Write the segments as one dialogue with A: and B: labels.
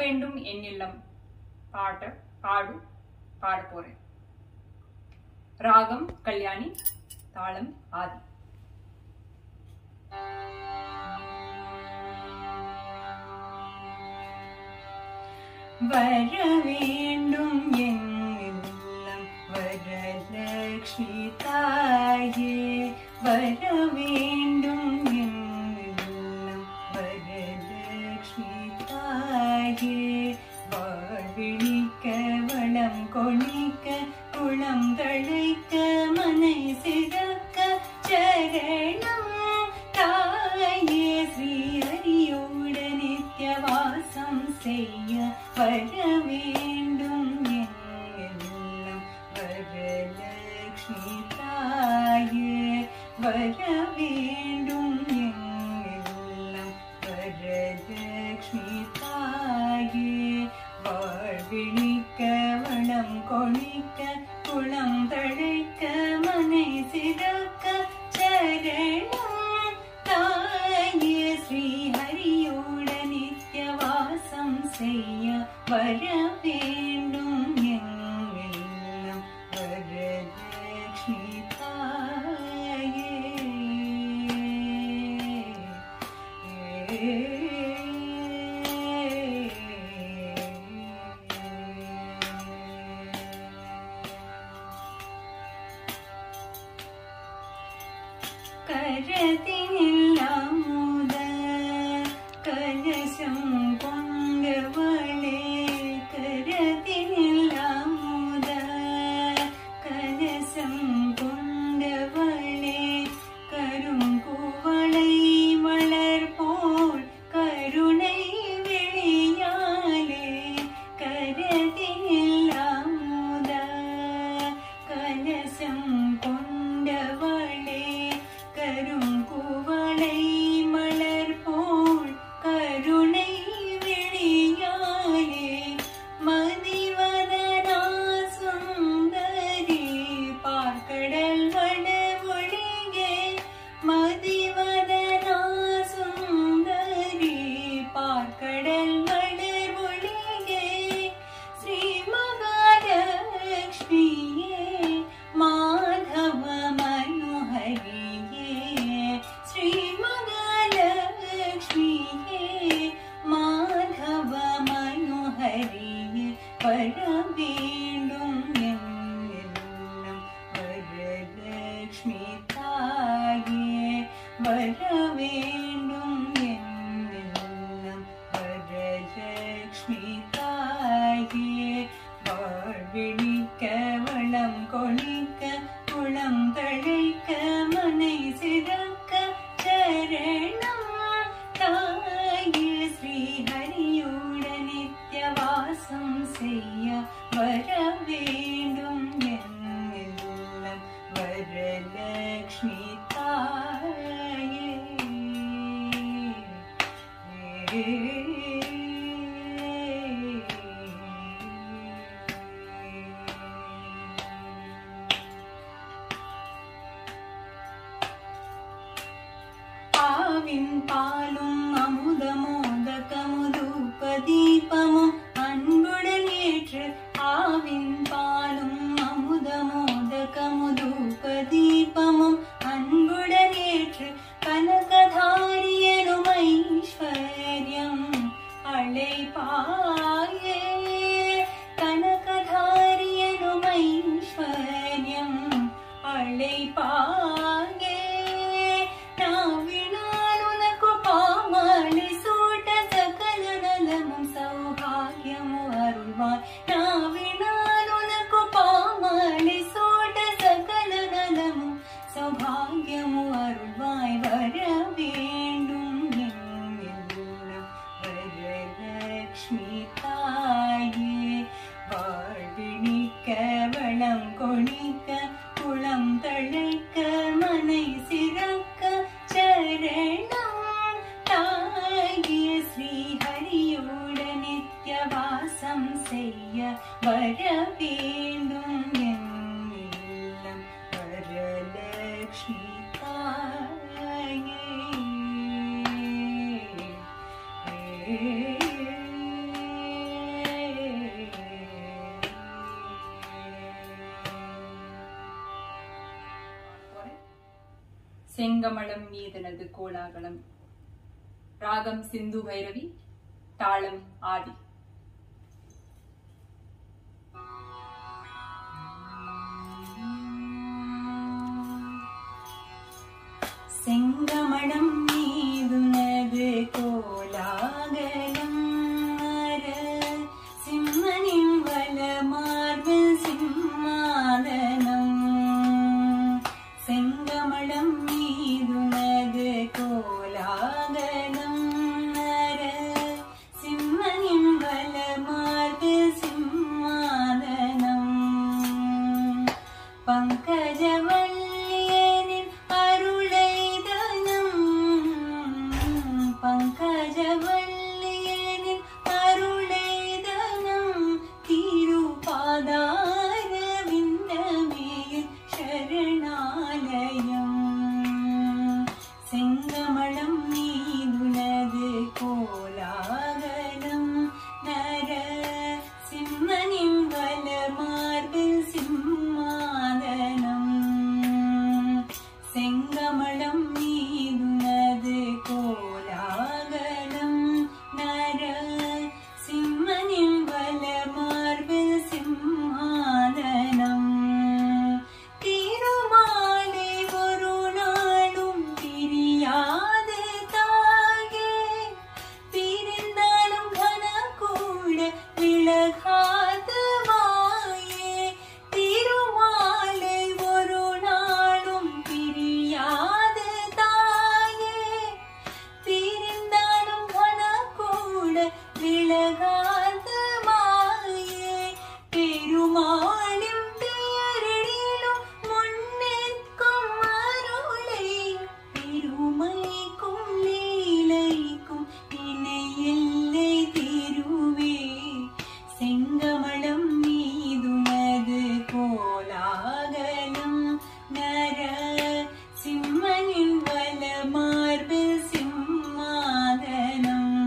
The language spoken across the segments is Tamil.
A: வேண்டும் என் இல்லம் பாட்ட பாடு பாட போறேன் ராகம் கல்யாணி தாளம் ஆதி வர வேண்டும் என் இல்லம் வரலக்ஷ்மி தாயே வர வேண்டும் என் இல்லம் வரலக்ஷ்மி தாயே வாழ்விழிக்க வளம் கொணிக்க குளம் தழைக்க மனை சிறக்க சரணம் தாயே ஸ்ரீ ஹரியோட நித்ய வாசம் செய்ய வர வேண்டும் எல்லாம் வரலக்ஷ்மி தாயே வர வேண்டும் எல்லாம் வரலக்ஷ்மி தாயே வாழ்விழிக்க வளம் கொணிக்க குளம் தழைக்க மனை சிறக்க சரணம் தாயே ஸ்ரீ ஹரியோட நித்ய வாசம் செய்ய வர வேண்டும் எல்லாம் வரலக்ஷ்மி தாயே കരതിനില്ലാമുത കലശം കൊണ്ടവളെ കരതിനില്ലാമുത കലശം കൊണ്ടവളെ കരും കുവളை വളർപോൾ കരുണை വിളിയാലേ കരതിനില്ലാമുത കലശം கொண்டவளே கரும் குவளை மலர் போல் கருணை விழியாலே மதிவதனா சுந்தரி பார்க்கடல் வட ஒளியே மதிவதனா சுந்தரி பார்க்கடல் வளர் ஒளியே ஸ்ரீ மகாலட்சுமியே மாதவ மனோஹரியே ஸ்ரீ மகாலட்சுமியே மாதவ மனோஹரியே வர வேண்டும் எல்லாம் வரலக்ஷ்மி தாயே வர வேண்டும் எல்லாம் வரலக்ஷ்மி தாயே வாழ்விழிக்க வளம் கொணிக்க குளம் தழைக்க மனை சிறக்க சரணம் தாயே ஸ்ரீ ஹரியோட நித்ய வாசம் செய்ய வர வேண்டும் எல்லாம் வரலக்ஷ்மி தாயே ஆவின் பாலும் அமுதமோதகமுதூபதீபமும் அன்புடன் ஏற்று ஆவின் பாலும் அமுதமோதகமுதூபதீபமும் அன்புடன் ஏற்று கனகதாரியனும் ஐஸ்வர்யம் அழைப்பாயே கனகதாரியனும் ஐஸ்வர்யம் அழைப்பாயே நாவினால் உனக்கு பாமாலை சூட்ட சகல நலமும் சௌபாகியமும் அருள்வாய் நாவினால் உனக்கு பாமாலை சூட்ட சகல நலமும் சௌபாகியமும் அருள்வாய் வர வேண்டும் எல்லாம் வரலக்ஷ்மி தாயே வாழ்விழிக்க வளம் கொணிக்க குளம் தழைக்க மனை சிறக்க சரணம் தாயே ஸ்ரீ ஹரியோட நித்ய வாசம் செய்ய வர வேண்டும் எல்லாம் வரலக்ஷ்மி தாயே.
B: え
A: தாயே.
B: ー
A: ஏ செங்கமலம் மீதனது கோலாகலம் ராகம் சிந்து பைரவி தாளம் ஆதி
B: செங்கமணம் மீதுனது கோலாகலம் அர சிம்மனின் வல மார்பில் சிம்மாதனம் செங்கமலம் மீதுனது கோலாகலம் அர சிம்மனின் வல மார்பில் சிம்மாதனம் பங்கஜவல்லியனின் அருளைதனம் பங்கஜவல்லியனின் அருளைதனம் திருபாதார விந்தமேயில் சரணாலயம் செங்கமலம் நீதுனது கோலாகலம் நர சிம்மனின் வல மார்பில் சிம்மாதனம் செங்கமலம் மீதுனது கோலாகலம் நர சிம்மனின் வல மார்பில் சிம்மாதனம் திருமாலை ஒரு நாளும் பிரியாது தாயே பிரிந்தாலும் கன கூட விலகாது மாயே திருமாலை ஒரு நாளும் பிரியாது தாயே பிரிந்தாலும் கன கூட விலகாது மாயே பெருமாளும் பெயரிலும் முன்னேற்கும் அருளை பெருமைக்கும் லீலைக்கும் இணையில்லை திருவே செங்கமலம் மீதுனது கோலாகலம் நர சிம்மனின் வல மார்பில் சிம்மாதனம்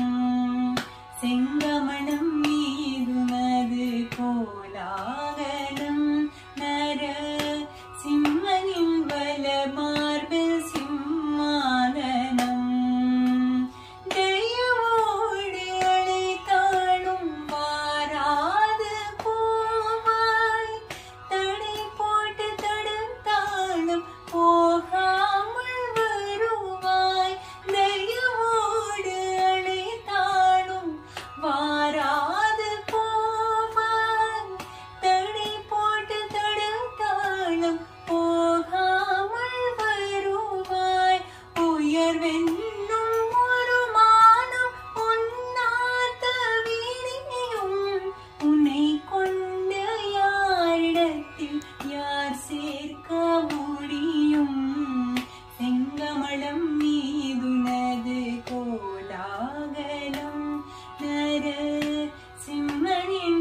B: செங்கமலம் மீதுனது கோலாகலம் நர சிம்மனின் வல மார்பில் சிம்மாதனம் தயவோடு அழைத்தாலும் வாராது போவாய் தடை போட்டு தடுத்தாலும் போகாமல் வருவாய் தயவோடு அழைத்தாலும் வாராது போவாய் தடை போட்டு தடுத்தாலும் போகாமல் வருவாய் உயர்வென்னும் ஒரு மானம் உன்னாத்த வீணையும் உன்னை கொண்ட யாரிடத்தில் யார் சேர்க்க முடியும் செங்கமலம் மீதுனது கோலாகலம் நர சிம்மனின்